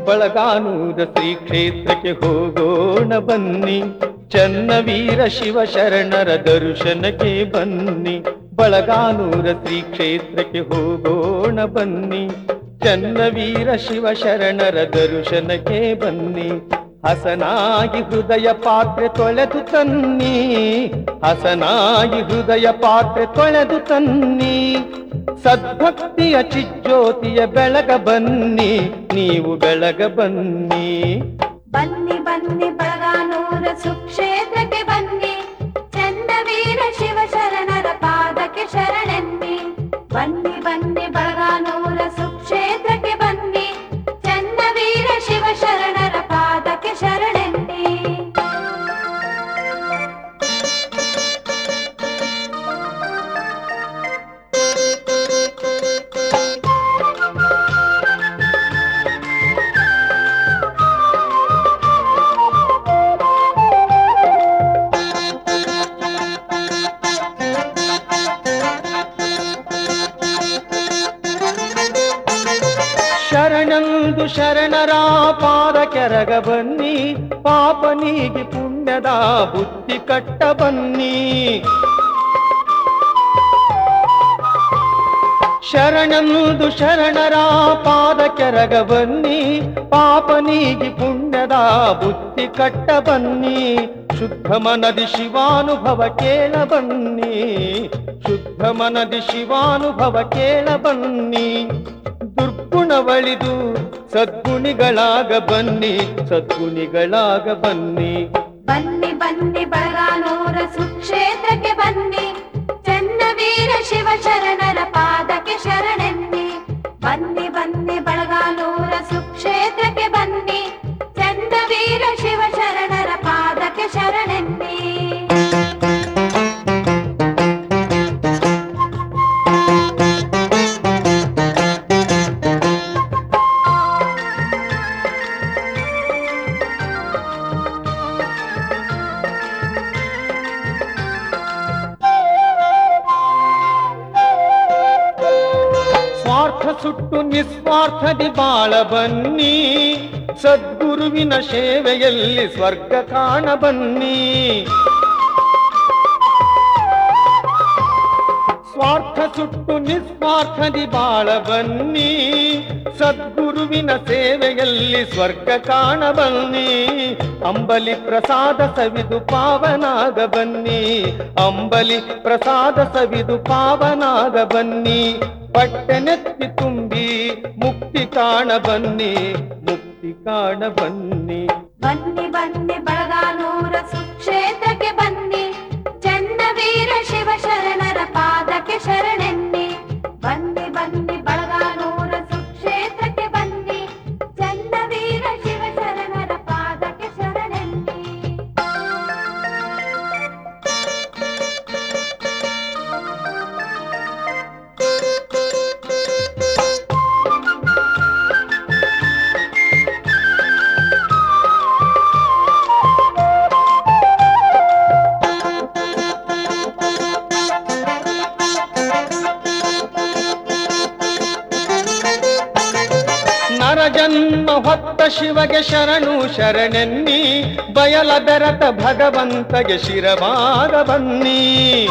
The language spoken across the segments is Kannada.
ಬಳಗಾನೂರ ಶ್ರೀ ಕ್ಷೇತ್ರಕ್ಕೆ ಹೋಗೋಣ ಬನ್ನಿ ಚನ್ನವೀರ ಶಿವ ಶರಣರ ದರ್ಶನಕ್ಕೆ ಬನ್ನಿ ಬಳಗಾನೂರ ಶ್ರೀ ಕ್ಷೇತ್ರಕ್ಕೆ ಹೋಗೋಣ ಬನ್ನಿ ಚನ್ನವೀರ ಶಿವ ಶರಣರ ದರ್ಶನಕ್ಕೆ ಬನ್ನಿ ಹಸನಾಗಿ ಹೃದಯ ಪಾತ್ರೆ ತೊಳೆದು ತನ್ನಿ ಹಸನಾಗಿ ಹೃದಯ ಪಾತ್ರೆ ತೊಳೆದು ತನ್ನಿ ಸದ್ಭಕ್ತಿಯ ಚಿಜ್ಯೋತಿಯ ಬೆಳಗ ಬನ್ನಿ ನೀವು ಬೆಳಗ ಬನ್ನಿ ಬನ್ನಿ ಬನ್ನಿ ಬಳಗಾನೂರ ಸುಕ್ಷೇತ್ರಕ್ಕೆ ಬನ್ನಿ ಚನ್ನವೀರ ಶಿವ ಶರಣರ ಪಾದಕ್ಕೆ ಶರಣೆನ್ನಿ ಬನ್ನಿ ಬನ್ನಿ ಬಳಗಾನೂರ ಸುಕ್ಷೇತ್ರಕ್ಕೆ ಬನ್ನಿ ಚನ್ನವೀರ ಶಿವ ಶರಣರ ಪಾದಕ್ಕೆ ಶರಣೆನ್ನಿ ಶರಣಂದು ಶರಣರ ಪಾದ ಕೆರಗ ಬನ್ನಿ ಪಾಪ ನೀಗಿ ಪುಣ್ಯದ ಬುದ್ಧಿ ಕಟ್ಟ ಬನ್ನಿ ಶರಣಂದು ಶರಣರ ಪಾದ ಕೆರಗ ಬನ್ನಿ ಪಾಪ ನೀಗಿ ಪುಣ್ಯದ ಬುದ್ಧಿ ಕಟ್ಟ ಬನ್ನಿ ಶುದ್ಧ ಮನದಿ ಶಿವಾನುಭವ ಕೇಳ ಬನ್ನಿ ಶುದ್ಧ ಮನದಿ ಶಿವಾನುಭವ ಕೇಳ ಬನ್ನಿ ದುರ್ಗುಣವಳಿದು ಸದ್ಗುಣಿಗಳಾಗ ಬನ್ನಿ ಸದ್ಗುಣಿಗಳಾಗ ಬನ್ನಿ ಬನ್ನಿ ಬನ್ನಿ ಬಳಗಾನೂರ ಸುಕ್ಷೇತ್ರಕ್ಕೆ ಬನ್ನಿ ಚನ್ನವೀರ ಶಿವ ಶರಣರ ಪಾದಕ್ಕೆ ಶರಣೆನ್ನಿ ಬನ್ನಿ ಬನ್ನಿ ಬಳಗಾನೂರ ಸುಕ್ಷೇತ್ರಕ್ಕೆ ಬನ್ನಿ ಚನ್ನವೀರ ಶಿವ ಶರಣರ ಪಾದಕ್ಕೆ ಶರಣೆನ್ನಿ ಸ್ವಾರ್ಥ ಸುಟ್ಟು ನಿಸ್ವಾರ್ಥದಿ ಬಾಳ ಬನ್ನಿ ಸದ್ಗುರುವಿನ ಸೇವೆಯಲ್ಲಿ ಸ್ವರ್ಗ ಕಾಣ ಬನ್ನಿ ಸ್ವಾರ್ಥ ಸುಟ್ಟು ನಿಸ್ವಾರ್ಥದಿ ಬಾಳ ಬನ್ನಿ ಸದ್ಗುರುವಿನ ಸೇವೆಯಲ್ಲಿ ಸ್ವರ್ಗ ಕಾಣ ಬನ್ನಿ ಅಂಬಲಿ ಪ್ರಸಾದ ಸವಿದು ಪಾವನಾಗ ಬನ್ನಿ ಅಂಬಲಿ ಪ್ರಸಾದ ಸವಿದು ಪಾವನಾಗ ಬನ್ನಿ ಪಟ್ಟೆನೆತ್ತಿ ತುಂಬಿ ಮುಕ್ತಿ ಕಾಣ ಬನ್ನಿ ಮುಕ್ತಿ ಕಾಣ ಬನ್ನಿ ಬನ್ನಿ ಬನ್ನಿ ಬಳಗಾನೂರ ಸುಕ್ಷೇತ್ರಕ್ಕೆ ಬನ್ನಿ ಚನ್ನವೀರ ಶಿವ ಶರಣರ ಪಾದಕ್ಕೆ ಶರಣೆನ್ನಿ ಬನ್ನಿ ಬನ್ನಿ ಬಳಗಾನೂರ ಸುಕ್ಷೇತ್ರಕ್ಕೆ ಬನ್ನಿ ಚನ್ನವೀರ ಶಿವ ಶರಣರ ಪಾದಕ್ಕೆ ಶರಣೆನ್ನಿ ನರ ಜನ್ಮ ಹೊತ್ತ ಶಿವಗೆ ಶರಣು ಶರಣೆನ್ನಿ ಬಯಲ ಬೆರತ ಭಗವಂತಗೆ ಶಿರವಾದ ಬನ್ನಿ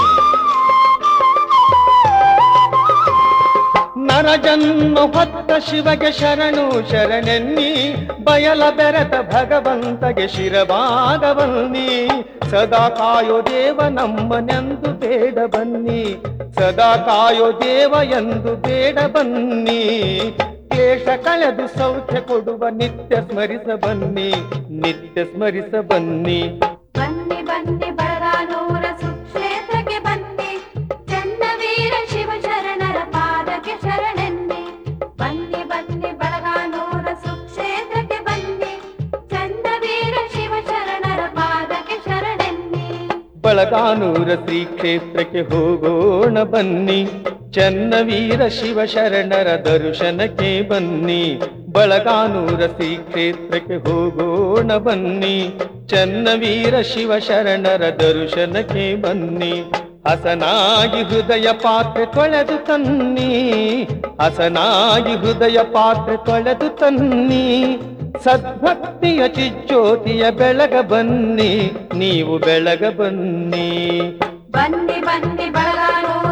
ನರ ಜನ್ಮ ಹೊತ್ತ ಶಿವಗೆ ಶರಣು ಶರಣೆನ್ನಿ ಬಯಲ ಬೆರತ ಭಗವಂತಗೆ ಶಿರವಾದ ಬನ್ನಿ ಸದಾ ಕಾಯೋ ದೇವ ನಮ್ಮನೆಂದು ಬೇಡ ಬನ್ನಿ ಸದಾ ಕಾಯೋ ದೇವ ಎಂದು ಬೇಡ ಬನ್ನಿ ಕ್ಲೇಶ ಕಳೆದು ಸೌಖ್ಯ ಕೊಡುವ ನಿತ್ಯ ಸ್ಮರಿಸ ಬನ್ನಿ ನಿತ್ಯ ಸ್ಮರಿಸ ಬನ್ನಿ ಬನ್ನಿ ಬನ್ನಿ ಬಳಗಾನೂರ ಸುಕ್ಷೇತ್ರಕ್ಕೆ ಬನ್ನಿ ಚನ್ನವೀರ ಶಿವ ಶರಣರ ಪಾದಕ್ಕೆ ಶರಣೆನ್ನಿ ಬನ್ನಿ ಬನ್ನಿ ಬಳಗಾನೂರ ಸುಕ್ಷೇತ್ರಕ್ಕೆ ಬನ್ನಿ ಚನ್ನವೀರ ಶಿವ ಶರಣರ ಪಾದಕ್ಕೆ ಶರಣೆನ್ನಿ ಬಳಗಾನೂರ ಶ್ರೀ ಕ್ಷೇತ್ರಕ್ಕೆ ಹೋಗೋಣ ಬನ್ನಿ ಚನ್ನವೀರ ಶಿವ ಶರಣರ ದರ್ಶನಕ್ಕೆ ಬನ್ನಿ ಬಳಗಾನೂರ ಶ್ರೀ ಕ್ಷೇತ್ರಕ್ಕೆ ಹೋಗೋಣ ಬನ್ನಿ ಚನ್ನವೀರ ಶಿವ ಶರಣರ ದರ್ಶನಕ್ಕೆ ಬನ್ನಿ ಹಸನಾಗಿ ಹೃದಯ ಪಾತ್ರೆ ತೊಳೆದು ತನ್ನಿ ಹಸನಾಗಿ ಹೃದಯ ಪಾತ್ರೆ ತೊಳೆದು ತನ್ನಿ ಸದ್ಭಕ್ತಿಯ ಚಿಜ್ಯೋತಿಯ ಬೆಳಗ ಬನ್ನಿ ನೀವು ಬೆಳಗ ಬನ್ನಿ ಬನ್ನಿ ಬನ್ನಿ ಬಳಗಾನೂರ